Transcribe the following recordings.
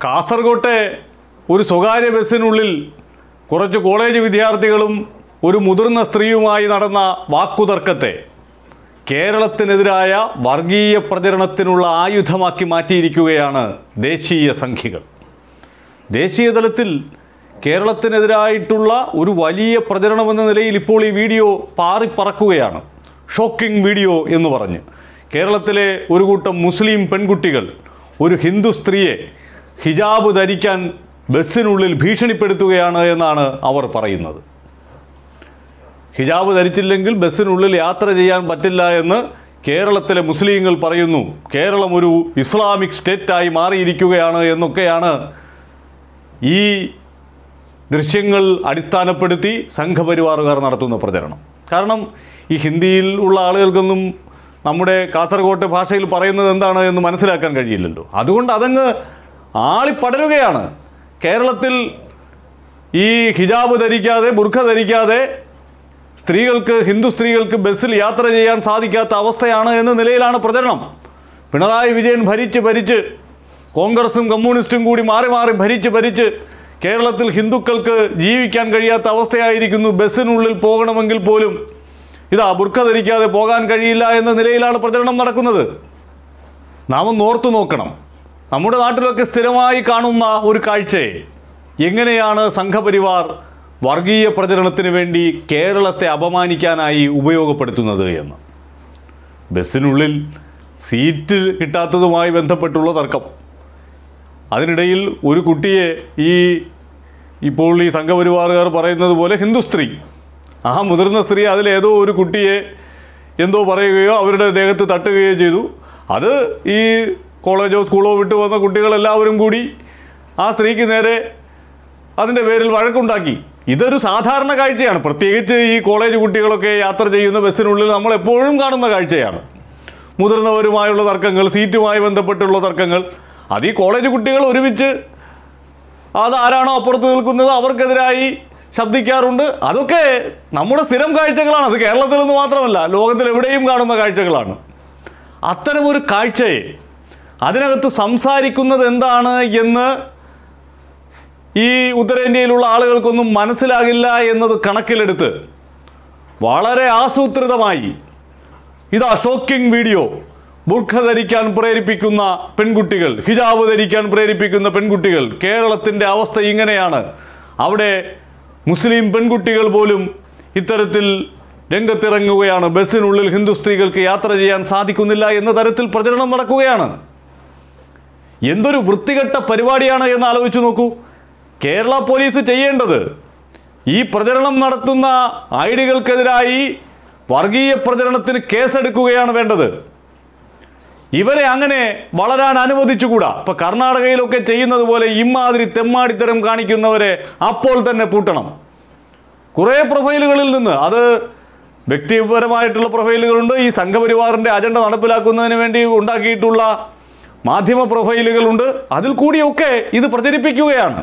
കാസർകോട്ടെ ഒരു സ്വകാര്യ ബസ്സിനുള്ളിൽ കുറച്ച് കോളേജ് വിദ്യാർത്ഥികളും ഒരു മുതിർന്ന സ്ത്രീയുമായി നടന്ന വാക്കുതർക്കത്തെ കേരളത്തിനെതിരായ വർഗീയ പ്രചരണത്തിനുള്ള ആയുധമാക്കി മാറ്റിയിരിക്കുകയാണ് ദേശീയ സംഖ്യകൾ ദേശീയ തലത്തിൽ കേരളത്തിനെതിരായിട്ടുള്ള ഒരു വലിയ പ്രചരണമെന്ന നിലയിൽ ഇപ്പോൾ ഈ വീഡിയോ പാറിപ്പറക്കുകയാണ് ഷോക്കിംഗ് വീഡിയോ എന്ന് പറഞ്ഞ് കേരളത്തിലെ ഒരു കൂട്ടം മുസ്ലിം പെൺകുട്ടികൾ ഒരു ഹിന്ദു സ്ത്രീയെ ഹിജാബ് ധരിക്കാൻ ബസ്സിനുള്ളിൽ ഭീഷണിപ്പെടുത്തുകയാണ് എന്നാണ് അവർ പറയുന്നത് ഹിജാബ് ധരിച്ചില്ലെങ്കിൽ ബസ്സിനുള്ളിൽ യാത്ര ചെയ്യാൻ പറ്റില്ല എന്ന് കേരളത്തിലെ മുസ്ലിങ്ങൾ പറയുന്നു കേരളം ഒരു ഇസ്ലാമിക് സ്റ്റേറ്റായി മാറിയിരിക്കുകയാണ് എന്നൊക്കെയാണ് ഈ ദൃശ്യങ്ങൾ അടിസ്ഥാനപ്പെടുത്തി സംഘപരിവാറുകാർ നടത്തുന്ന പ്രചരണം കാരണം ഈ ഹിന്ദിയിൽ ഉള്ള ആളുകൾക്കൊന്നും നമ്മുടെ കാസർഗോട്ടെ ഭാഷയിൽ പറയുന്നത് എന്താണ് എന്ന് മനസ്സിലാക്കാൻ കഴിയില്ലല്ലോ അതുകൊണ്ട് അതങ്ങ് ആളിപ്പടരുകയാണ് കേരളത്തിൽ ഈ ഹിജാബ് ധരിക്കാതെ ബുർഖ ധരിക്കാതെ സ്ത്രീകൾക്ക് ഹിന്ദു സ്ത്രീകൾക്ക് ബസ്സിൽ യാത്ര ചെയ്യാൻ സാധിക്കാത്ത അവസ്ഥയാണ് എന്ന നിലയിലാണ് പ്രചരണം പിണറായി വിജയൻ ഭരിച്ച് ഭരിച്ച് കോൺഗ്രസും കമ്മ്യൂണിസ്റ്റും കൂടി മാറി മാറി ഭരിച്ച് ഭരിച്ച് കേരളത്തിൽ ഹിന്ദുക്കൾക്ക് ജീവിക്കാൻ കഴിയാത്ത അവസ്ഥയായിരിക്കുന്നു ബസ്സിനുള്ളിൽ പോകണമെങ്കിൽ പോലും ഇതാ ബുർഖ ധരിക്കാതെ പോകാൻ കഴിയില്ല എന്ന നിലയിലാണ് പ്രചരണം നടക്കുന്നത് നാം ഒന്ന് ഓർത്തു നോക്കണം നമ്മുടെ നാട്ടിലൊക്കെ സ്ഥിരമായി കാണുന്ന ഒരു കാഴ്ചയെ എങ്ങനെയാണ് സംഘപരിവാർ വർഗീയ പ്രചരണത്തിന് വേണ്ടി കേരളത്തെ അപമാനിക്കാനായി ഉപയോഗപ്പെടുത്തുന്നത് എന്ന് ബസ്സിനുള്ളിൽ സീറ്റ് കിട്ടാത്തതുമായി ബന്ധപ്പെട്ടുള്ള തർക്കം അതിനിടയിൽ ഒരു കുട്ടിയെ ഈ ഇപ്പോൾ ഈ സംഘപരിവാറുകാർ പറയുന്നത് പോലെ ഹിന്ദു സ്ത്രീ ആ മുതിർന്ന സ്ത്രീ അതിലേതോ ഒരു കുട്ടിയെ എന്തോ പറയുകയോ അവരുടെ ദേഹത്ത് തട്ടുകയോ ചെയ്തു അത് ഈ കോളേജോ സ്കൂളോ വിട്ടു വന്ന കുട്ടികളെല്ലാവരും കൂടി ആ സ്ത്രീക്ക് നേരെ അതിൻ്റെ പേരിൽ വഴക്കുണ്ടാക്കി ഇതൊരു സാധാരണ കാഴ്ചയാണ് പ്രത്യേകിച്ച് ഈ കോളേജ് കുട്ടികളൊക്കെ യാത്ര ചെയ്യുന്ന ബസ്സിനുള്ളിൽ നമ്മൾ എപ്പോഴും കാണുന്ന കാഴ്ചയാണ് മുതിർന്നവരുമായുള്ള തർക്കങ്ങൾ സീറ്റുമായി ബന്ധപ്പെട്ടുള്ള തർക്കങ്ങൾ അത് ഈ കോളേജ് കുട്ടികൾ ഒരുമിച്ച് അത് ആരാണോ അപ്പുറത്ത് നിൽക്കുന്നത് അവർക്കെതിരായി ശബ്ദിക്കാറുണ്ട് അതൊക്കെ നമ്മുടെ സ്ഥിരം കാഴ്ചകളാണ് അത് കേരളത്തിൽ നിന്ന് മാത്രമല്ല ലോകത്തിൽ എവിടെയും കാണുന്ന കാഴ്ചകളാണ് അത്തരമൊരു കാഴ്ചയെ അതിനകത്ത് സംസാരിക്കുന്നത് എന്താണ് എന്ന് ഈ ഉത്തരേന്ത്യയിലുള്ള ആളുകൾക്കൊന്നും മനസ്സിലാകില്ല എന്നത് കണക്കിലെടുത്ത് വളരെ ആസൂത്രിതമായി ഇതാ ഷോക്കിംഗ് വീഡിയോ ബുർഖ ധരിക്കാൻ പ്രേരിപ്പിക്കുന്ന പെൺകുട്ടികൾ ഹിജാബ് ധരിക്കാൻ പ്രേരിപ്പിക്കുന്ന പെൺകുട്ടികൾ കേരളത്തിൻ്റെ അവസ്ഥ ഇങ്ങനെയാണ് അവിടെ മുസ്ലിം പെൺകുട്ടികൾ പോലും ഇത്തരത്തിൽ രംഗത്തിറങ്ങുകയാണ് ബസ്സിനുള്ളിൽ ഹിന്ദു സ്ത്രീകൾക്ക് യാത്ര ചെയ്യാൻ സാധിക്കുന്നില്ല എന്ന തരത്തിൽ പ്രചരണം നടക്കുകയാണ് എന്തൊരു വൃത്തികെട്ട പരിപാടിയാണ് എന്ന് ആലോചിച്ച് നോക്കൂ കേരള പോലീസ് ചെയ്യേണ്ടത് ഈ പ്രചരണം നടത്തുന്ന ഐഡികൾക്കെതിരായി വർഗീയ പ്രചരണത്തിന് കേസെടുക്കുകയാണ് വേണ്ടത് ഇവരെ അങ്ങനെ വളരാൻ അനുവദിച്ചുകൂടാ ഇപ്പൊ കർണാടകയിലൊക്കെ ചെയ്യുന്നത് പോലെ ഇമാതിരി തെമ്മാടിത്തരം കാണിക്കുന്നവരെ അപ്പോൾ തന്നെ പൂട്ടണം കുറേ പ്രൊഫൈലുകളിൽ നിന്ന് അത് വ്യക്തിപരമായിട്ടുള്ള പ്രൊഫൈലുകളുണ്ട് ഈ സംഘപരിവാറിൻ്റെ അജണ്ട നടപ്പിലാക്കുന്നതിന് വേണ്ടി ഉണ്ടാക്കിയിട്ടുള്ള മാധ്യമ പ്രൊഫൈലുകളുണ്ട് അതിൽ കൂടിയൊക്കെ ഇത് പ്രചരിപ്പിക്കുകയാണ്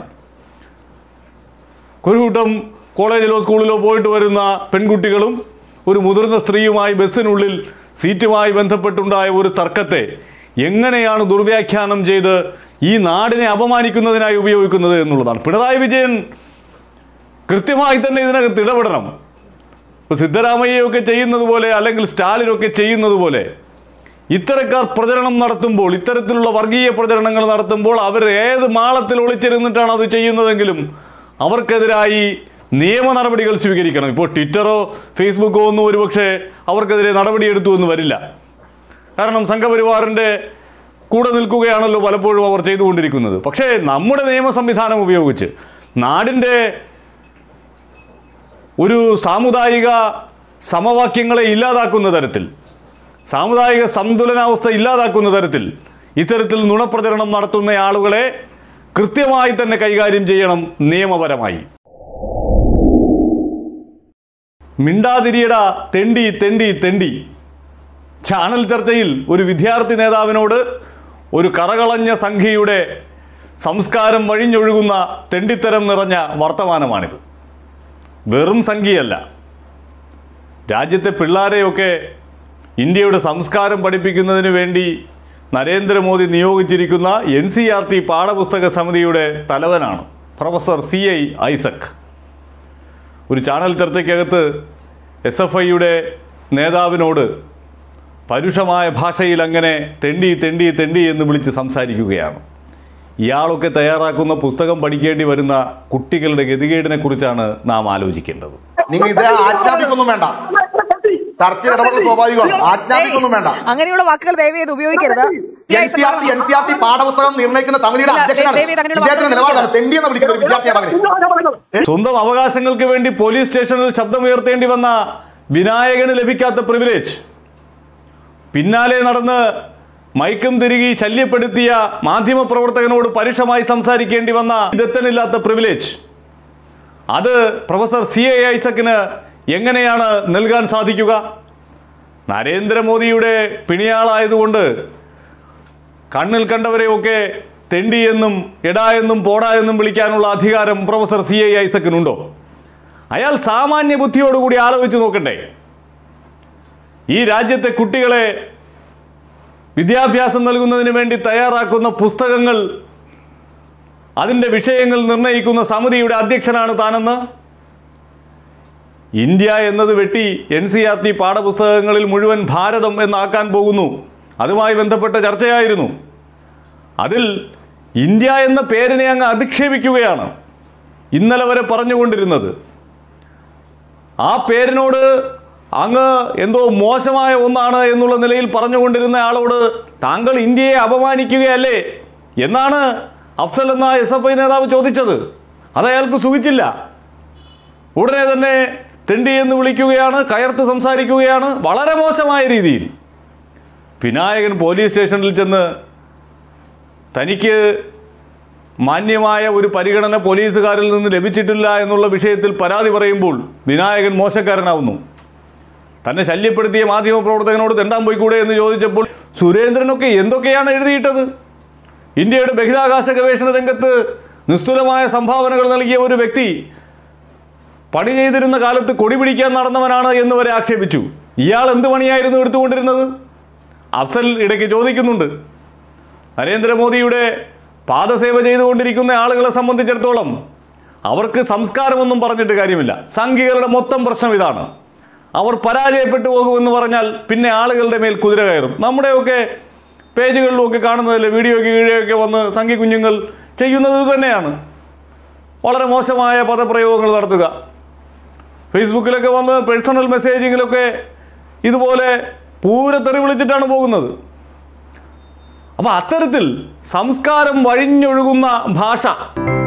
ഒരു കൂട്ടം കോളേജിലോ സ്കൂളിലോ പോയിട്ട് വരുന്ന പെൺകുട്ടികളും ഒരു മുതിർന്ന സ്ത്രീയുമായി ബസ്സിനുള്ളിൽ സീറ്റുമായി ബന്ധപ്പെട്ടുണ്ടായ ഒരു തർക്കത്തെ എങ്ങനെയാണ് ദുർവ്യാഖ്യാനം ചെയ്ത് ഈ നാടിനെ അപമാനിക്കുന്നതിനായി ഉപയോഗിക്കുന്നത് എന്നുള്ളതാണ് പിണറായി വിജയൻ കൃത്യമായി തന്നെ ഇതിനകത്ത് ഇടപെടണം ഇപ്പോൾ സിദ്ധരാമയ്യൊക്കെ ചെയ്യുന്നത് പോലെ അല്ലെങ്കിൽ സ്റ്റാലിനൊക്കെ ചെയ്യുന്നത് പോലെ ഇത്തരക്കാർ പ്രചരണം നടത്തുമ്പോൾ ഇത്തരത്തിലുള്ള വർഗീയ പ്രചരണങ്ങൾ നടത്തുമ്പോൾ അവർ ഏത് മാളത്തിൽ ഒളിച്ചിരുന്നിട്ടാണ് അത് ചെയ്യുന്നതെങ്കിലും അവർക്കെതിരായി നിയമ നടപടികൾ സ്വീകരിക്കണം ഇപ്പോൾ ട്വിറ്ററോ ഫേസ്ബുക്കോ ഒന്നും ഒരുപക്ഷെ അവർക്കെതിരെ നടപടിയെടുത്തു എന്ന് വരില്ല കാരണം സംഘപരിവാറിൻ്റെ കൂടെ നിൽക്കുകയാണല്ലോ പലപ്പോഴും അവർ ചെയ്തുകൊണ്ടിരിക്കുന്നത് പക്ഷേ നമ്മുടെ നിയമ സംവിധാനം ഉപയോഗിച്ച് നാടിൻ്റെ ഒരു സാമുദായിക സമവാക്യങ്ങളെ ഇല്ലാതാക്കുന്ന തരത്തിൽ സാമുദായിക സന്തുലനാവസ്ഥ ഇല്ലാതാക്കുന്ന തരത്തിൽ ഇത്തരത്തിൽ നുണപ്രചരണം നടത്തുന്ന ആളുകളെ കൃത്യമായി തന്നെ കൈകാര്യം ചെയ്യണം നിയമപരമായി മിണ്ടാതിരിയട തെണ്ടി തെണ്ടി തെണ്ടി ചാനൽ ചർച്ചയിൽ ഒരു വിദ്യാർത്ഥി നേതാവിനോട് ഒരു കറകളഞ്ഞ സംഖ്യയുടെ സംസ്കാരം വഴിഞ്ഞൊഴുകുന്ന തെണ്ടിത്തരം നിറഞ്ഞ വർത്തമാനമാണിത് വെറും സംഖ്യയല്ല രാജ്യത്തെ പിള്ളേരെയൊക്കെ ഇന്ത്യയുടെ സംസ്കാരം പഠിപ്പിക്കുന്നതിന് വേണ്ടി നരേന്ദ്രമോദി നിയോഗിച്ചിരിക്കുന്ന എൻ സി ആർ ടി പാഠപുസ്തക സമിതിയുടെ തലവനാണ് പ്രൊഫസർ സി ഐ ഐസക് ഒരു ചാനൽ ചർച്ചയ്ക്കകത്ത് എസ് എഫ് ഐയുടെ നേതാവിനോട് പരുഷമായ ഭാഷയിൽ അങ്ങനെ തെണ്ടി തെണ്ടി തെണ്ടി എന്ന് വിളിച്ച് സംസാരിക്കുകയാണ് ഇയാളൊക്കെ തയ്യാറാക്കുന്ന പുസ്തകം പഠിക്കേണ്ടി വരുന്ന കുട്ടികളുടെ ഗതികേടിനെ കുറിച്ചാണ് നാം ആലോചിക്കേണ്ടത് നിങ്ങൾ ഇത് ആജ്ഞാപിക്കൊന്നും വേണ്ട ചർച്ചയിൽ ഇടപെടൽ സ്വാഭാവികമാണ് ആജ്ഞാപിക്കൊന്നും വേണ്ട അങ്ങനെയുള്ള വാക്കുകൾ ദയവ് ചെയ്ത് ഉപയോഗിക്കരുത് N C R T N C R T പാഠപുസ്തകം നിർണ്ണയിക്കുന്ന സമിതിയുടെ ഇല്ല, അധ്യക്ഷനാണ് ദയവേത് അങ്ങനെയുള്ള ഇദ്ദേഹത്തിന്റെ വാക്കുകൾ നിലപാടാണ് തെണ്ടി എന്ന് വിളിക്കുന്ന ഒരു വിദ്യാർത്ഥിയാണ് സ്വന്തം അവകാശങ്ങൾക്ക് വേണ്ടി പോലീസ് സ്റ്റേഷനിൽ ശബ്ദമുയർത്തേണ്ടി വന്ന വിനായകന് ലഭിക്കാത്ത പ്രിവിലേജ് പിന്നാലെ നടന്ന് മയക്കം തിരികെ ശല്യപ്പെടുത്തിയ മാധ്യമപ്രവർത്തകനോട് പരുഷമായി സംസാരിക്കേണ്ടി വന്ന ദത്തനില്ലാത്ത പ്രിവിലേജ് അത് പ്രൊഫസർ സി എ ഐസക്കിന് എങ്ങനെയാണ് നൽകാൻ സാധിക്കുക നരേന്ദ്രമോദിയുടെ പിണിയാളായതുകൊണ്ട് കണ്ണിൽ കണ്ടവരെയൊക്കെ തെണ്ടിയെന്നും എടാ എന്നും പോടാ എന്നും വിളിക്കാനുള്ള അധികാരം പ്രൊഫസർ സി ഐ ഐസക്കിനുണ്ടോ അയാൾ സാമാന്യ ബുദ്ധിയോടുകൂടി ആലോചിച്ച് നോക്കണ്ടേ ഈ രാജ്യത്തെ കുട്ടികളെ വിദ്യാഭ്യാസം നൽകുന്നതിന് വേണ്ടി തയ്യാറാക്കുന്ന പുസ്തകങ്ങൾ അതിൻ്റെ വിഷയങ്ങൾ നിർണ്ണയിക്കുന്ന സമിതിയുടെ അധ്യക്ഷനാണ് താനെന്ന് ഇന്ത്യ എന്നത് വെട്ടി എൻ സി ആർ ടി പാഠപുസ്തകങ്ങളിൽ മുഴുവൻ ഭാരതം എന്നാക്കാൻ പോകുന്നു അതുമായി ബന്ധപ്പെട്ട ചർച്ചയായിരുന്നു അതിൽ ഇന്ത്യ എന്ന പേരിനെ അങ്ങ് അധിക്ഷേപിക്കുകയാണ് ഇന്നലെ വരെ പറഞ്ഞുകൊണ്ടിരുന്നത് ആ പേരിനോട് അങ്ങ് എന്തോ മോശമായ ഒന്നാണ് എന്നുള്ള നിലയിൽ പറഞ്ഞുകൊണ്ടിരുന്ന ആളോട് താങ്കൾ ഇന്ത്യയെ അപമാനിക്കുകയല്ലേ എന്നാണ് അഫ്സൽ എന്ന എസ് എഫ് ഐ നേതാവ് ചോദിച്ചത് അത് അയാൾക്ക് സുഖിച്ചില്ല ഉടനെ തന്നെ തെണ്ടി എന്ന് വിളിക്കുകയാണ് കയർത്ത് സംസാരിക്കുകയാണ് വളരെ മോശമായ രീതിയിൽ വിനായകൻ പോലീസ് സ്റ്റേഷനിൽ ചെന്ന് തനിക്ക് മാന്യമായ ഒരു പരിഗണന പോലീസുകാരിൽ നിന്ന് ലഭിച്ചിട്ടില്ല എന്നുള്ള വിഷയത്തിൽ പരാതി പറയുമ്പോൾ വിനായകൻ മോശക്കാരനാവുന്നു തന്നെ ശല്യപ്പെടുത്തിയ മാധ്യമപ്രവർത്തകനോട് തെണ്ടാൻ പോയിക്കൂടെ എന്ന് ചോദിച്ചപ്പോൾ സുരേന്ദ്രനൊക്കെ എന്തൊക്കെയാണ് എഴുതിയിട്ടത് ഇന്ത്യയുടെ ബഹിരാകാശ ഗവേഷണ രംഗത്ത് നിസ്തുലമായ സംഭാവനകൾ നൽകിയ ഒരു വ്യക്തി പണി ചെയ്തിരുന്ന കാലത്ത് കൊടി പിടിക്കാൻ നടന്നവനാണ് എന്ന് വരെ ആക്ഷേപിച്ചു ഇയാൾ എന്ത് പണിയായിരുന്നു എടുത്തുകൊണ്ടിരുന്നത് അഫ്സൽ ഇടയ്ക്ക് ചോദിക്കുന്നുണ്ട് നരേന്ദ്രമോദിയുടെ പാദസേവ ചെയ്തുകൊണ്ടിരിക്കുന്ന ആളുകളെ സംബന്ധിച്ചിടത്തോളം അവർക്ക് സംസ്കാരമൊന്നും പറഞ്ഞിട്ട് കാര്യമില്ല സംഘികളുടെ മൊത്തം പ്രശ്നം ഇതാണ് അവർ പരാജയപ്പെട്ടു പോകുമെന്ന് പറഞ്ഞാൽ പിന്നെ ആളുകളുടെ മേൽ കുതിര കയറും നമ്മുടെയൊക്കെ പേജുകളിലുമൊക്കെ കാണുന്നതല്ലേ വീഡിയോയ്ക്ക് കീഴെയൊക്കെ വന്ന് സംഘി കുഞ്ഞുങ്ങൾ ചെയ്യുന്നത് ഇത് തന്നെയാണ് വളരെ മോശമായ പദപ്രയോഗങ്ങൾ നടത്തുക ഫേസ്ബുക്കിലൊക്കെ വന്ന് പേഴ്സണൽ മെസ്സേജിങ്ങിലൊക്കെ ഇതുപോലെ പൂരത്തെറി വിളിച്ചിട്ടാണ് പോകുന്നത് അപ്പോൾ അത്തരത്തിൽ സംസ്കാരം വഴിഞ്ഞൊഴുകുന്ന ഭാഷ